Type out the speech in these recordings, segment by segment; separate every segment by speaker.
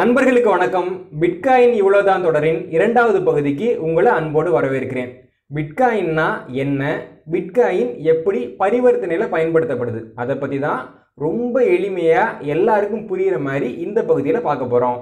Speaker 1: நண்பர்களுக்கு வணக்கம் பிட்காயின் இவ்வளவுதான் தொடரின் இரண்டாவது பகுதிக்கு உங்களை அன்போடு வரவேற்கிறேன் பிட்காயின்னா என்ன பிட்காயின் எப்படி பரிவர்த்தனையில் பயன்படுத்தப்படுது அதை பற்றி தான் ரொம்ப எளிமையாக எல்லாருக்கும் புரிகிற மாதிரி இந்த பகுதியில் பார்க்க போகிறோம்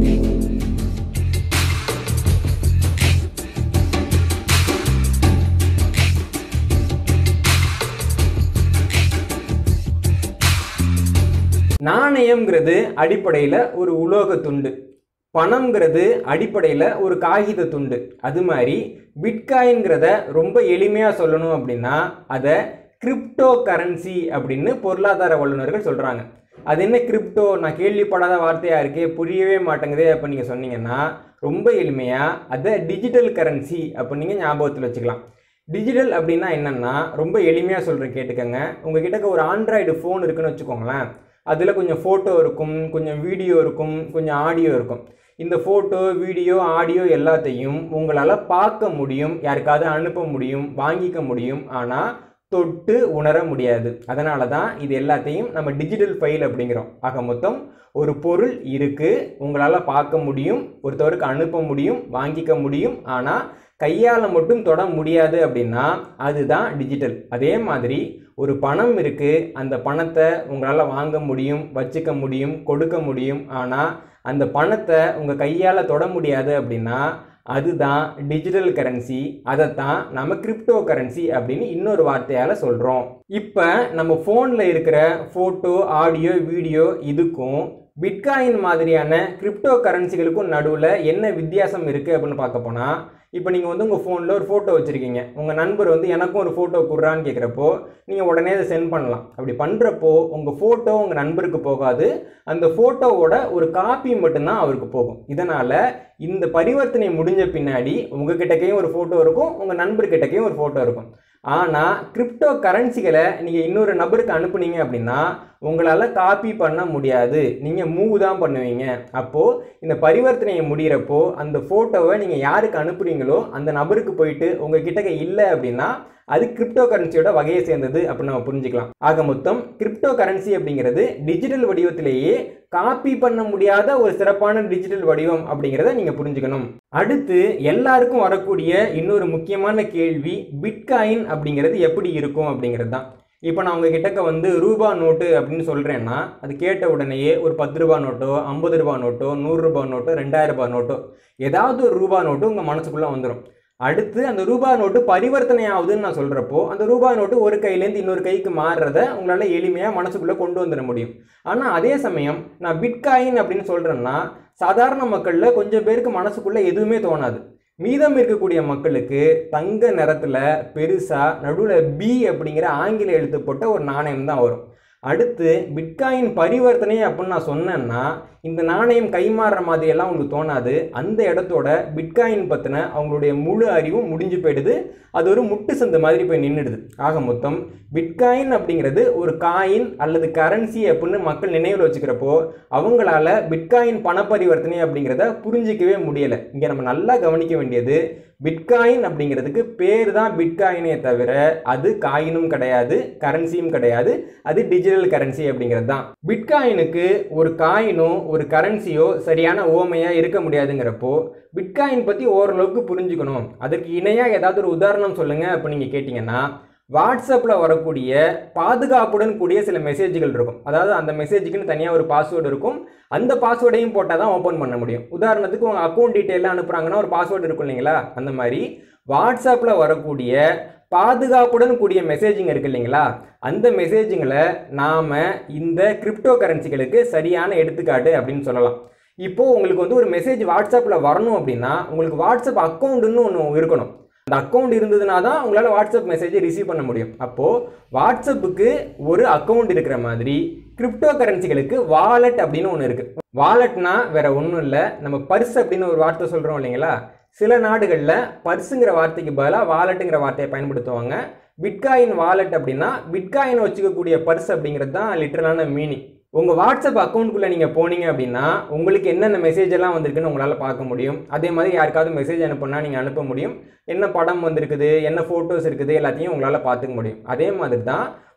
Speaker 1: நாணயம்ங்கிறது அடிப்படையில் ஒரு உலோக துண்டு பணம்ங்கிறது அடிப்படையில் ஒரு காகித துண்டு அது மாதிரி பிட்காயின்கிறத ரொம்ப எளிமையாக சொல்லணும் அப்படின்னா அதை கிரிப்டோ கரன்சி அப்படின்னு பொருளாதார வல்லுநர்கள் சொல்கிறாங்க அது என்ன கிரிப்டோ நான் கேள்விப்படாத வார்த்தையாக இருக்கே புரியவே மாட்டேங்குதே அப்போ நீங்கள் சொன்னீங்கன்னா ரொம்ப எளிமையாக அதை டிஜிட்டல் கரன்சி அப்போ நீங்கள் ஞாபகத்தில் வச்சுக்கலாம் டிஜிட்டல் அப்படின்னா என்னென்னா ரொம்ப எளிமையாக சொல்கிறேன் கேட்டுக்கோங்க உங்கள் கிட்டக்க ஒரு ஆண்ட்ராய்டு ஃபோன் இருக்குன்னு வச்சுக்கோங்களேன் அதில் கொஞ்சம் ஃபோட்டோ இருக்கும் கொஞ்சம் வீடியோ இருக்கும் கொஞ்சம் ஆடியோ இருக்கும் இந்த ஃபோட்டோ வீடியோ ஆடியோ எல்லாத்தையும் உங்களால் பார்க்க முடியும் யாருக்காவது அனுப்ப முடியும் வாங்கிக்க முடியும் ஆனால் தொட்டு உணர முடியாது அதனால தான் இது எல்லாத்தையும் நம்ம டிஜிட்டல் ஃபைல் அப்படிங்கிறோம் ஆக மொத்தம் ஒரு பொருள் இருக்குது உங்களால் பார்க்க முடியும் ஒருத்தவருக்கு அனுப்ப முடியும் வாங்கிக்க முடியும் ஆனால் கையால் மட்டும் தொட முடியாது அப்படின்னா அதுதான் டிஜிட்டல் அதே மாதிரி ஒரு பணம் இருக்குது அந்த பணத்தை உங்களால் வாங்க முடியும் வச்சுக்க முடியும் கொடுக்க முடியும் ஆனால் அந்த பணத்தை உங்கள் கையால் தொட முடியாது அப்படின்னா அதுதான் டிஜிட்டல் கரன்சி அதைத்தான் நம்ம கிரிப்டோ கரன்சி அப்படின்னு இன்னொரு வார்த்தையால் சொல்கிறோம் இப்போ நம்ம ஃபோனில் இருக்கிற ஃபோட்டோ ஆடியோ வீடியோ இதுக்கும் பிட்காயின் மாதிரியான கிரிப்டோ கரன்சிகளுக்கும் நடுவில் என்ன வித்தியாசம் இருக்குது அப்படின்னு பார்க்க போனால் இப்போ நீங்கள் வந்து உங்கள் ஃபோனில் ஒரு ஃபோட்டோ வச்சுருக்கீங்க உங்கள் நண்பர் வந்து எனக்கும் ஒரு ஃபோட்டோ கொடுறான்னு கேட்குறப்போ நீங்கள் உடனே அதை சென்ட் பண்ணலாம் அப்படி பண்ணுறப்போ உங்கள் ஃபோட்டோ உங்கள் நண்பருக்கு போகாது அந்த ஃபோட்டோவோட ஒரு காப்பி மட்டும்தான் அவருக்கு போகும் இதனால் இந்த பரிவர்த்தனை முடிஞ்ச பின்னாடி உங்கள் கிட்டக்கையும் ஒரு ஃபோட்டோ இருக்கும் உங்கள் நண்பர்கிட்டக்கையும் ஒரு ஃபோட்டோ இருக்கும் ஆனால் கிரிப்டோ கரன்சிகளை நீங்கள் இன்னொரு நபருக்கு அனுப்புனீங்க அப்படின்னா உங்களால் காப்பி பண்ண முடியாது நீங்கள் மூவ் தான் பண்ணுவீங்க அப்போது இந்த பரிவர்த்தனையை முடிகிறப்போ அந்த ஃபோட்டோவை நீங்கள் யாருக்கு அனுப்புறீங்களோ அந்த நபருக்கு போயிட்டு உங்கள் கிட்டக்க இல்லை அப்படின்னா அது கிரிப்டோ கரன்சியோட வகையை சேர்ந்தது அப்படின்னு நம்ம புரிஞ்சுக்கலாம் ஆக மொத்தம் கிரிப்டோ கரன்சி அப்படிங்கிறது டிஜிட்டல் வடிவத்திலேயே காப்பி பண்ண முடியாத ஒரு சிறப்பான டிஜிட்டல் வடிவம் அப்படிங்கிறத நீங்கள் புரிஞ்சுக்கணும் அடுத்து எல்லாருக்கும் வரக்கூடிய இன்னொரு முக்கியமான கேள்வி பிட்காயின் அப்படிங்கிறது எப்படி இருக்கும் அப்படிங்கிறது தான் இப்போ நான் உங்கள் கிட்டக்க வந்து ரூபா நோட்டு அப்படின்னு சொல்கிறேன்னா அது கேட்ட உடனேயே ஒரு பத்து ரூபா நோட்டோ ஐம்பது ரூபா நோட்டோ நூறுரூபா நோட்டோ ரெண்டாயிரம் ரூபாய் நோட்டோ ஏதாவது ஒரு ரூபா நோட்டு உங்கள் மனசுக்குள்ளே வந்துடும் அடுத்து அந்த ரூபாய் நோட்டு பரிவர்த்தனை ஆகுதுன்னு நான் சொல்கிறப்போ அந்த ரூபாய் நோட்டு ஒரு கையிலேருந்து இன்னொரு கைக்கு மாறுறத உங்களால் எளிமையாக மனசுக்குள்ளே கொண்டு வந்துட முடியும் ஆனால் அதே சமயம் நான் பிட்காயின் அப்படின்னு சொல்கிறேன்னா சாதாரண மக்களில் கொஞ்சம் பேருக்கு மனசுக்குள்ளே எதுவுமே தோணாது மீதம் இருக்கக்கூடிய மக்களுக்கு தங்க நிறத்தில் பெருசாக நடுவில் பி அப்படிங்கிற ஆங்கில எழுத்து போட்ட ஒரு நாணயம் தான் வரும் அடுத்து பிட்காயின் பரிவர்த்தனை அப்படின்னு நான் சொன்னேன்னா இந்த நாணயம் கைமாறுற மாதிரியெல்லாம் உங்களுக்கு தோணாது அந்த இடத்தோட பிட்காயின் பற்றின அவங்களுடைய முழு அறிவும் முடிஞ்சு போயிடுது அது ஒரு முட்டு சந்து மாதிரி போய் நின்றுடுது ஆக மொத்தம் பிட்காயின் அப்படிங்கிறது ஒரு காயின் அல்லது கரன்சி அப்படின்னு மக்கள் நினைவில் வச்சுக்கிறப்போ அவங்களால பிட்காயின் பண பரிவர்த்தனை அப்படிங்கிறத புரிஞ்சிக்கவே முடியலை இங்கே நம்ம நல்லா கவனிக்க வேண்டியது பிட்காயின் அப்படிங்கிறதுக்கு பேர் தான் பிட்காயினே தவிர அது காயினும் கிடையாது கரன்சியும் கிடையாது அது டிஜிட்டல் கரன்சி அப்படிங்கிறது தான் பிட்காயினுக்கு ஒரு காயினோ ஒரு கரன்சியோ சரியான ஓமையாக இருக்க முடியாதுங்கிறப்போ பிட்காயின் பற்றி ஓரளவுக்கு புரிஞ்சுக்கணும் அதற்கு இணையாக ஏதாவது ஒரு உதாரணம் சொல்லுங்கள் அப்போ நீங்கள் கேட்டிங்கன்னா வாட்ஸ்அப்பில் வரக்கூடிய பாதுகாப்புடன் கூடிய சில மெசேஜ்கள் இருக்கும் அதாவது அந்த மெசேஜுக்குன்னு தனியாக ஒரு பாஸ்வேர்டு இருக்கும் அந்த பாஸ்வேர்டையும் போட்டால் தான் ஓப்பன் பண்ண முடியும் உதாரணத்துக்கு உங்கள் அக்கௌண்ட் டீட்டெயிலாம் அனுப்புகிறாங்கன்னா ஒரு பாஸ்வேர்டு இருக்கும் இல்லைங்களா அந்த மாதிரி வாட்ஸ்அப்பில் வரக்கூடிய பாதுகாப்புடன் கூடிய மெசேஜிங் இருக்கு இல்லைங்களா அந்த மெசேஜுங்களை நாம் இந்த கிரிப்டோ கரன்சிகளுக்கு சரியான எடுத்துக்காட்டு அப்படின்னு சொல்லலாம் இப்போது உங்களுக்கு வந்து ஒரு மெசேஜ் வாட்ஸ்அப்பில் வரணும் அப்படின்னா உங்களுக்கு வாட்ஸ்அப் அக்கௌண்ட்டுன்னு ஒன்று இருக்கணும் அந்த அக்கௌண்ட் இருந்ததுனா தான் உங்களால் வாட்ஸ்அப் மெசேஜை ரிசீவ் பண்ண முடியும் அப்போது வாட்ஸ்அப்புக்கு ஒரு அக்கௌண்ட் இருக்கிற மாதிரி கிரிப்டோ கரன்சிகளுக்கு வாலெட் அப்படின்னு ஒன்று இருக்குது வாலெட்னா வேற ஒன்றும் இல்லை நம்ம பர்ஸ் அப்படின்னு ஒரு வார்த்தை சொல்கிறோம் இல்லைங்களா சில நாடுகளில் பர்ஸுங்கிற வார்த்தைக்கு பதிலாக வாலெட்டுங்கிற வார்த்தையை பயன்படுத்துவாங்க பிட்காயின் வாலெட் அப்படின்னா பிட்காயின் வச்சுக்கக்கூடிய பர்ஸ் அப்படிங்கிறது தான் லிட்டரலான மீனிங் உங்கள் வாட்ஸ்அப் அக்கௌண்ட்டுக்குள்ளே நீங்கள் போனீங்க அப்படின்னா உங்களுக்கு என்னென்ன மெசேஜ் எல்லாம் வந்திருக்குன்னு உங்களால் பார்க்க முடியும் அதே மாதிரி யாருக்காவது மெசேஜ் அனுப்புனா நீங்கள் அனுப்ப முடியும் என்ன படம் வந்திருக்குது என்ன ஃபோட்டோஸ் இருக்குது எல்லாத்தையும் உங்களால் பார்த்துக்க முடியும் அதே மாதிரி தான்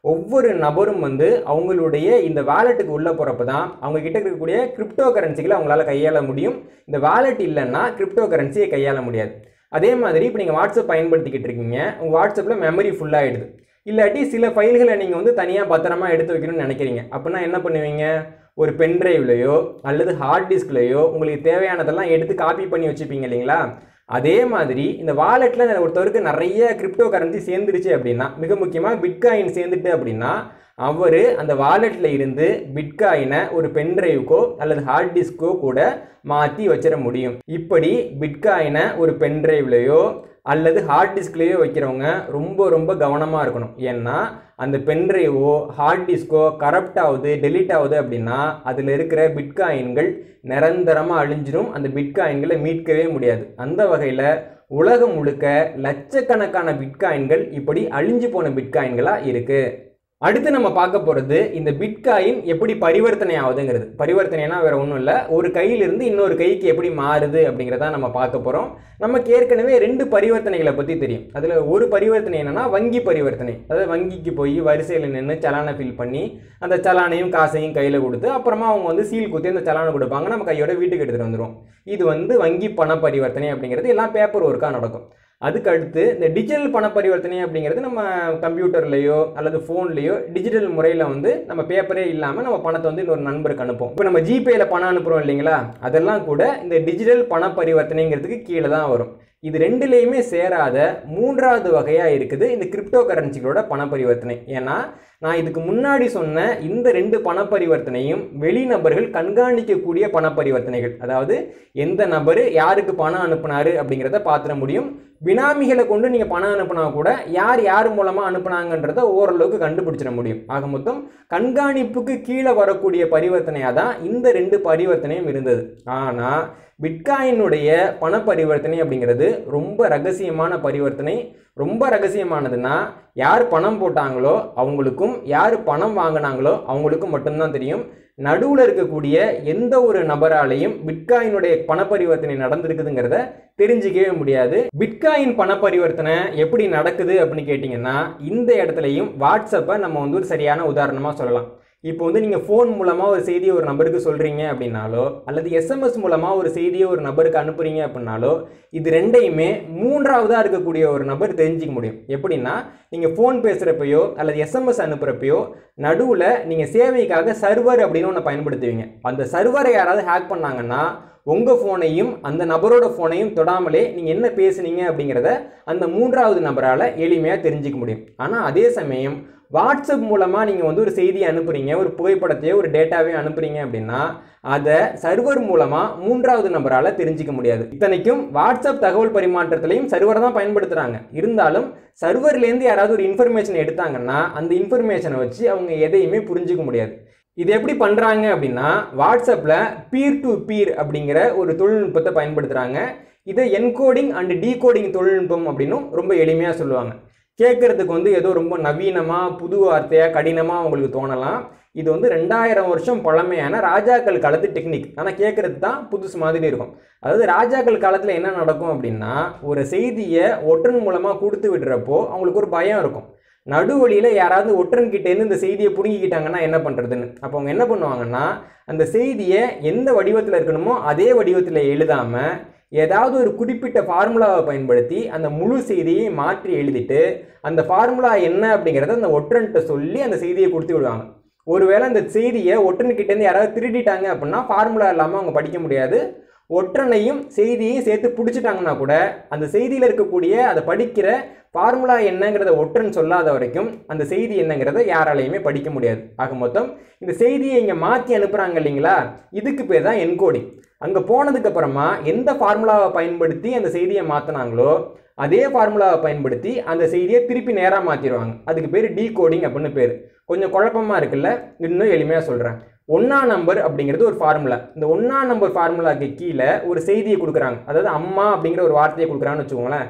Speaker 1: ஒவ்வொரு நபரும் வந்து அவங்களுடைய இந்த வேலெட்டுக்கு உள்ளே போகிறப்ப தான் அவங்க கிட்ட இருக்கக்கூடிய கிரிப்டோ கரன்சிகளை அவங்களால கையாள முடியும் இந்த வேலெட் இல்லைன்னா கிரிப்டோ கரன்சியை கையாள முடியாது அதே மாதிரி இப்போ நீங்கள் வாட்ஸ்அப் பயன்படுத்திக்கிட்டு இருக்கீங்க உங்கள் வாட்ஸ்அப்பில் மெமரி ஃபுல்லாகிடுது இல்லாட்டி சில ஃபைல்களை நீங்கள் வந்து தனியாக பத்திரமா எடுத்து வைக்கணும்னு நினைக்கிறீங்க அப்படின்னா என்ன பண்ணுவீங்க ஒரு பென்ட்ரைவ்லையோ அல்லது ஹார்ட் டிஸ்க்லையோ உங்களுக்கு தேவையானதெல்லாம் எடுத்து காப்பி பண்ணி வச்சுப்பீங்க இல்லைங்களா அதே மாதிரி இந்த வாலெட்டில் ஒருத்தருக்கு நிறைய கிரிப்டோ கரன்சி சேர்ந்துருச்சு அப்படின்னா மிக முக்கியமாக பிட்காயின் சேர்ந்துட்டு அப்படின்னா அவர் அந்த வாலெட்டில் இருந்து பிட்காயினை ஒரு பென்ட்ரைவுக்கோ அல்லது ஹார்ட் டிஸ்க்கோ கூட மாற்றி வச்சிட முடியும் இப்படி பிட்காயினை ஒரு பென்ட்ரைவ்லையோ அல்லது ஹார்ட் டிஸ்க்லேயோ வைக்கிறவங்க ரொம்ப ரொம்ப கவனமாக இருக்கணும் ஏன்னா அந்த பென்ட்ரைவோ ஹார்ட் டிஸ்கோ கரப்ட் ஆகுது டெலீட் ஆகுது அப்படின்னா அதில் இருக்கிற பிட்காயின்கள் நிரந்தரமாக அழிஞ்சிரும் அந்த பிட்காயின்களை மீட்கவே முடியாது அந்த வகையில் உலகம் முழுக்க லட்சக்கணக்கான பிட்காயின்கள் இப்படி அழிஞ்சு போன பிட்காயின்களாக இருக்குது அடுத்து நம்ம பார்க்க போகிறது இந்த பிட்காயின் எப்படி பரிவர்த்தனை ஆகுதுங்கிறது பரிவர்த்தனைனா வேற ஒன்றும் இல்லை ஒரு கையிலிருந்து இன்னொரு கைக்கு எப்படி மாறுது அப்படிங்கிறத நம்ம பார்க்க போகிறோம் நமக்கு ஏற்கனவே ரெண்டு பரிவர்த்தனைகளை பற்றி தெரியும் அதில் ஒரு பரிவர்த்தனை என்னன்னா வங்கி பரிவர்த்தனை அதாவது வங்கிக்கு போய் வரிசையில் நின்று சலானை ஃபில் பண்ணி அந்த சலானையும் காசையும் கையில் கொடுத்து அப்புறமா அவங்க வந்து சீல் குத்தி அந்த சலானை கொடுப்பாங்க நம்ம கையோட வீட்டுக்கு எடுத்துகிட்டு வந்துடும் இது வந்து வங்கி பண பரிவர்த்தனை அப்படிங்கிறது எல்லாம் பேப்பர் ஒர்க்காக நடக்கும் அதுக்கு அடுத்து இந்த டிஜிட்டல் பண பரிவர்த்தனை அப்படிங்கிறது நம்ம கம்ப்யூட்டர்லேயோ அல்லது ஃபோன்லேயோ டிஜிட்டல் முறையில் வந்து நம்ம பேப்பரே இல்லாமல் நம்ம பணத்தை வந்து இன்னொரு நண்பருக்கு அனுப்போம் இப்போ நம்ம ஜிபேயில் பணம் அனுப்புகிறோம் இல்லைங்களா அதெல்லாம் கூட இந்த டிஜிட்டல் பண பரிவர்த்தனைங்கிறதுக்கு கீழே தான் வரும் இது ரெண்டுலேயுமே சேராத மூன்றாவது வகையாக இருக்குது இந்த கிரிப்டோ கரன்சிகளோட பண பரிவர்த்தனை ஏன்னா நான் இதுக்கு முன்னாடி சொன்ன இந்த ரெண்டு பண பரிவர்த்தனையும் வெளிநபர்கள் கண்காணிக்கக்கூடிய பண பரிவர்த்தனைகள் அதாவது எந்த நபர் யாருக்கு பணம் அனுப்புனாரு அப்படிங்கிறத பார்த்துட முடியும் பினாமிகளை கொண்டு நீங்கள் பணம் அனுப்புனா கூட யார் யார் மூலமாக அனுப்புனாங்கன்றத ஓரளவுக்கு கண்டுபிடிச்சிட முடியும் ஆக மொத்தம் கண்காணிப்புக்கு கீழே வரக்கூடிய பரிவர்த்தனையாக தான் இந்த ரெண்டு பரிவர்த்தனையும் இருந்தது ஆனால் பிட்காயினுடைய பண பரிவர்த்தனை அப்படிங்கிறது ரொம்ப ரகசியமான பரிவர்த்தனை ரொம்ப ரகசியமானதுன்னா யார் பணம் போட்டாங்களோ அவங்களுக்கும் யார் பணம் வாங்கினாங்களோ அவங்களுக்கும் மட்டும்தான் தெரியும் நடுவில் இருக்கக்கூடிய எந்த ஒரு நபராலையும் பிட்காயினுடைய பண பரிவர்த்தனை நடந்திருக்குதுங்கிறத தெரிஞ்சிக்கவே முடியாது பிட்காயின் பண பரிவர்த்தனை எப்படி நடக்குது அப்படின்னு கேட்டிங்கன்னா இந்த இடத்துலையும் வாட்ஸ்அப்பை நம்ம வந்து ஒரு சரியான உதாரணமாக சொல்லலாம் இப்போ வந்து நீங்கள் ஃபோன் மூலமாக ஒரு செய்தியை ஒரு நபருக்கு சொல்கிறீங்க அப்படின்னாலோ அல்லது எஸ்எம்எஸ் மூலமாக ஒரு செய்தியை ஒரு நபருக்கு அனுப்புறீங்க அப்படின்னாலோ இது ரெண்டையுமே மூன்றாவதாக இருக்கக்கூடிய ஒரு நபர் தெரிஞ்சிக்க முடியும் எப்படின்னா நீங்கள் ஃபோன் பேசுகிறப்பையோ அல்லது எஸ்எம்எஸ் அனுப்புகிறப்பையோ நடுவில் நீங்கள் சேவைக்காக சர்வர் அப்படின்னு ஒன்று பயன்படுத்துவீங்க அந்த சர்வரை யாராவது ஹேக் பண்ணாங்கன்னா உங்கள் ஃபோனையும் அந்த நபரோட ஃபோனையும் தொடாமலே நீங்கள் என்ன பேசுனீங்க அப்படிங்கிறத அந்த மூன்றாவது நபரால் எளிமையாக தெரிஞ்சிக்க முடியும் ஆனால் அதே சமயம் வாட்ஸ்அப் மூலமாக நீங்கள் வந்து ஒரு செய்தியை அனுப்புறீங்க ஒரு புகைப்படத்தையோ ஒரு டேட்டாவையோ அனுப்புறீங்க அப்படின்னா அதை சர்வர் மூலமாக மூன்றாவது நபரால் தெரிஞ்சிக்க முடியாது இத்தனைக்கும் வாட்ஸ்அப் தகவல் பரிமாற்றத்திலையும் சர்வரை தான் பயன்படுத்துகிறாங்க இருந்தாலும் சர்வர்லேருந்து யாராவது ஒரு இன்ஃபர்மேஷன் எடுத்தாங்கன்னா அந்த இன்ஃபர்மேஷனை வச்சு அவங்க எதையுமே புரிஞ்சிக்க முடியாது இது எப்படி பண்ணுறாங்க அப்படின்னா வாட்ஸ்அப்பில் பீர் டு பீர் அப்படிங்கிற ஒரு தொழில்நுட்பத்தை பயன்படுத்துகிறாங்க இதை என்கோடிங் அண்ட் டீகோடிங் தொழில்நுட்பம் அப்படின்னும் ரொம்ப எளிமையாக சொல்லுவாங்க கேட்குறதுக்கு வந்து ஏதோ ரொம்ப நவீனமாக புது வார்த்தையாக கடினமாக உங்களுக்கு தோணலாம் இது வந்து ரெண்டாயிரம் வருஷம் பழமையான ராஜாக்கள் காலத்து டெக்னிக் ஆனால் கேட்குறது தான் புதுசு மாதிரி இருக்கும் அதாவது ராஜாக்கள் காலத்தில் என்ன நடக்கும் அப்படின்னா ஒரு செய்தியை ஒற்றன் மூலமாக கொடுத்து விடுறப்போ அவங்களுக்கு ஒரு பயம் இருக்கும் நடுவழியில் யாராவது ஒற்றன் கிட்டேருந்து இந்த செய்தியை பிடுங்கிக்கிட்டாங்கன்னா என்ன பண்ணுறதுன்னு அப்போ அவங்க என்ன பண்ணுவாங்கன்னா அந்த செய்தியை எந்த வடிவத்தில் இருக்கணுமோ அதே வடிவத்தில் எழுதாமல் ஏதாவது ஒரு குறிப்பிட்ட ஃபார்முலாவை பயன்படுத்தி அந்த முழு செய்தியை மாற்றி எழுதிட்டு அந்த ஃபார்முலா என்ன அப்படிங்கிறத அந்த ஒற்றன்கிட்ட சொல்லி அந்த செய்தியை கொடுத்து விடுவாங்க ஒருவேளை அந்த செய்தியை ஒற்றன்கிட்டேருந்து யாராவது திருடிட்டாங்க அப்படின்னா ஃபார்முலா இல்லாமல் அவங்க படிக்க முடியாது ஒற்றனையும் செய்தியையும் சேர்த்து பிடிச்சிட்டாங்கன்னா கூட அந்த செய்தியில் இருக்கக்கூடிய அதை படிக்கிற ஃபார்முலா என்னங்கிறத ஒற்றன் சொல்லாத வரைக்கும் அந்த செய்தி என்னங்கிறத யாராலையுமே படிக்க முடியாது ஆக மொத்தம் இந்த செய்தியை இங்கே மாற்றி அனுப்புகிறாங்க இல்லைங்களா இதுக்கு பேர் தான் என்கோடிங் அங்கே போனதுக்கு அப்புறமா எந்த ஃபார்முலாவை பயன்படுத்தி அந்த செய்தியை மாற்றினாங்களோ அதே ஃபார்முலாவை பயன்படுத்தி அந்த செய்தியை திருப்பி நேராக மாற்றிடுவாங்க அதுக்கு பேர் டீ கோடிங் அப்படின்னு பேர் கொஞ்சம் குழப்பமாக இருக்குல்ல இன்னும் எளிமையாக சொல்கிறேன் ஒன்றா நம்பர் அப்படிங்கிறது ஒரு ஃபார்முலா இந்த ஒன்றா நம்பர் ஃபார்முலாக்கு கீழே ஒரு செய்தியை கொடுக்குறாங்க அதாவது அம்மா அப்படிங்கிற ஒரு வார்த்தையை கொடுக்குறாங்கன்னு வச்சுக்கோங்களேன்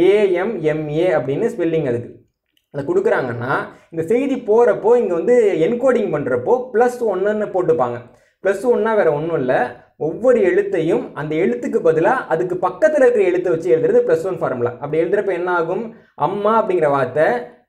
Speaker 1: ஏஎம்எம்ஏ அப்படின்னு ஸ்பெல்லிங் அதுக்கு அதை கொடுக்குறாங்கன்னா இந்த செய்தி போகிறப்போ இங்கே வந்து என்கோடிங் பண்ணுறப்போ ப்ளஸ் ஒன்றுன்னு போட்டுப்பாங்க ப்ளஸ் ஒன்னா வேறு ஒன்றும் இல்லை ஒவ்வொரு எழுத்தையும் அந்த எழுத்துக்கு பதிலாக அதுக்கு பக்கத்தில் இருக்கிற எழுத்தை வச்சு எழுதுறது ப்ளஸ் ஒன் ஃபார்முலா அப்படி எழுதுறப்ப என்ன ஆகும் அம்மா அப்படிங்கிற வார்த்தை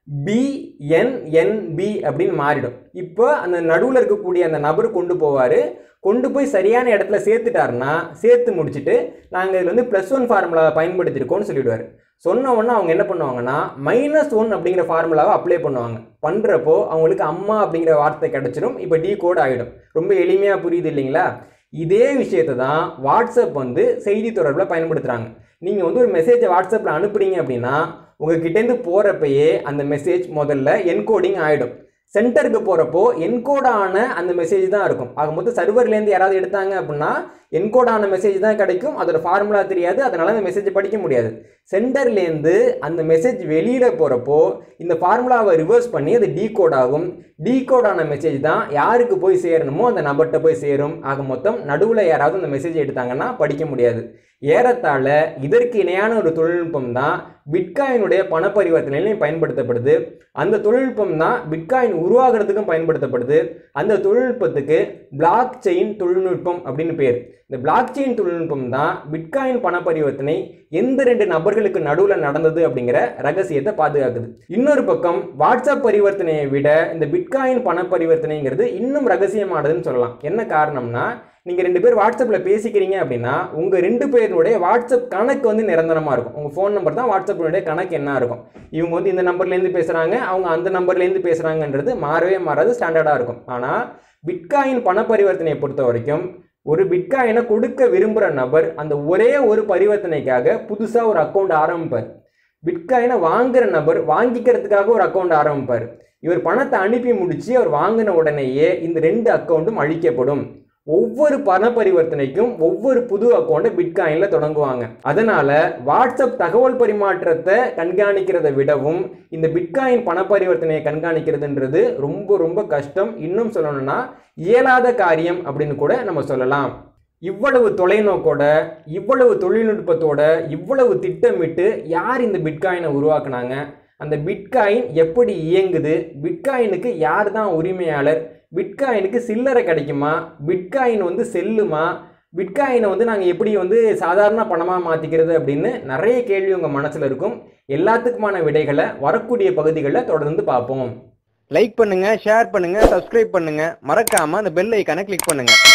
Speaker 1: பிஎன்என்பி அப்படின்னு மாறிடும் இப்போ அந்த நடுவில் இருக்கக்கூடிய அந்த நபர் கொண்டு போவார் கொண்டு போய் சரியான இடத்துல சேர்த்துட்டாருன்னா சேர்த்து முடிச்சுட்டு நாங்கள் இதில் வந்து ப்ளஸ் ஒன் ஃபார்முலாவை பயன்படுத்தியிருக்கோம்னு சொல்லிடுவார் சொன்ன உடனே அவங்க என்ன பண்ணுவாங்கன்னா மைனஸ் ஒன் அப்படிங்கிற ஃபார்முலாவை அப்ளை பண்ணுவாங்க பண்ணுறப்போ அவங்களுக்கு அம்மா அப்படிங்கிற வார்த்தை கிடச்சிரும் இப்போ டீ கோட் ஆகிடும் ரொம்ப எளிமையாக புரியுது இல்லைங்களா இதே விஷயத்தை தான் வாட்ஸ்அப் வந்து செய்தி தொடர்பில் பயன்படுத்துகிறாங்க நீங்கள் வந்து ஒரு மெசேஜை வாட்ஸ்அப்பில் அனுப்புறீங்க அப்படின்னா உங்ககிட்டேருந்து போகிறப்பயே அந்த மெசேஜ் முதல்ல என்கோடிங் ஆகிடும் சென்டருக்கு போகிறப்போ என்கோடான அந்த மெசேஜ் தான் இருக்கும் ஆக மொத்தம் சர்வர்லேருந்து யாராவது எடுத்தாங்க அப்படின்னா என்கோடான மெசேஜ் தான் கிடைக்கும் அதோட ஃபார்முலா தெரியாது அதனால அந்த மெசேஜை படிக்க முடியாது சென்டர்லேருந்து அந்த மெசேஜ் வெளியில் போகிறப்போ இந்த ஃபார்முலாவை ரிவர்ஸ் பண்ணி அது டீகோட் ஆகும் டீகோடான மெசேஜ் தான் யாருக்கு போய் சேரணுமோ அந்த நபர்கிட்ட போய் சேரும் ஆக மொத்தம் நடுவில் யாராவது அந்த மெசேஜ் எடுத்தாங்கன்னா படிக்க முடியாது ஏறத்தாழ இதற்கு இணையான ஒரு தொழில்நுட்பம் தான் பிட்காயினுடைய பண பரிவர்த்தனையிலையும் பயன்படுத்தப்படுது அந்த தொழில்நுட்பம் தான் பிட்காயின் உருவாகிறதுக்கும் பயன்படுத்தப்படுது அந்த தொழில்நுட்பத்துக்கு பிளாக் செயின் தொழில்நுட்பம் அப்படின்னு பேர் இந்த பிளாக் செயின் தொழில்நுட்பம் தான் பிட்காயின் பண பரிவர்த்தனை எந்த ரெண்டு நபர்களுக்கு நடுவில் நடந்தது அப்படிங்கிற ரகசியத்தை பாதுகாக்குது இன்னொரு பக்கம் வாட்ஸ்அப் பரிவர்த்தனையை விட இந்த பிட்காயின் பண பரிவர்த்தனைங்கிறது இன்னும் ரகசியமானதுன்னு சொல்லலாம் என்ன காரணம்னா நீங்கள் ரெண்டு பேர் வாட்ஸ்அப்பில் பேசிக்கிறீங்க அப்படின்னா உங்கள் ரெண்டு பேருடைய வாட்ஸ்அப் கணக்கு வந்து நிரந்தரமாக இருக்கும் உங்கள் ஃபோன் நம்பர் தான் வாட்ஸ்அப்பினுடைய கணக்கு என்ன இருக்கும் இவங்க வந்து இந்த நம்பர்லேருந்து பேசுகிறாங்க அவங்க அந்த நம்பர்லேருந்து பேசுகிறாங்கன்றது மாறவே மாறாது ஸ்டாண்டர்டாக இருக்கும் ஆனால் பிட்காயின் பண பரிவர்த்தனையை பொறுத்த வரைக்கும் ஒரு பிட்காயினை கொடுக்க விரும்புகிற நபர் அந்த ஒரே ஒரு பரிவர்த்தனைக்காக புதுசாக ஒரு அக்கௌண்ட் ஆரம்பிப்பார் பிட்காயினை வாங்குற நபர் வாங்கிக்கிறதுக்காக ஒரு அக்கௌண்ட் ஆரம்பிப்பார் இவர் பணத்தை அனுப்பி முடிச்சு அவர் வாங்கின உடனேயே இந்த ரெண்டு அக்கௌண்ட்டும் அழிக்கப்படும் ஒவ்வொரு பண பரிவர்த்தனைக்கும் ஒவ்வொரு புது அக்கௌண்ட்டை பிட்காயினில் தொடங்குவாங்க அதனால வாட்ஸ்அப் தகவல் பரிமாற்றத்தை கண்காணிக்கிறதை விடவும் இந்த பிட்காயின் பண பரிவர்த்தனையை கண்காணிக்கிறதுன்றது ரொம்ப ரொம்ப கஷ்டம் இன்னும் சொல்லணும்னா இயலாத காரியம் அப்படின்னு கூட நம்ம சொல்லலாம் இவ்வளவு தொலைநோக்கோட இவ்வளவு தொழில்நுட்பத்தோட இவ்வளவு திட்டமிட்டு யார் இந்த பிட்காயினை உருவாக்குனாங்க அந்த பிட்காயின் எப்படி இயங்குது பிட்காயினுக்கு யார் தான் உரிமையாளர் பிட்காயினுக்கு சில்லறை கிடைக்குமா பிட்காயின் வந்து செல்லுமா பிட்காயினை வந்து நாங்கள் எப்படி வந்து சாதாரண பணமாக மாற்றிக்கிறது அப்படின்னு நிறைய கேள்வி உங்கள் மனசில் இருக்கும் எல்லாத்துக்குமான விடைகளை வரக்கூடிய பகுதிகளில் தொடர்ந்து பார்ப்போம்
Speaker 2: லைக் பண்ணுங்க ஷேர் பண்ணுங்க சப்ஸ்கிரைப் பண்ணுங்க மறக்காம அந்த பெல் ஐக்கானை கிளிக் பண்ணுங்க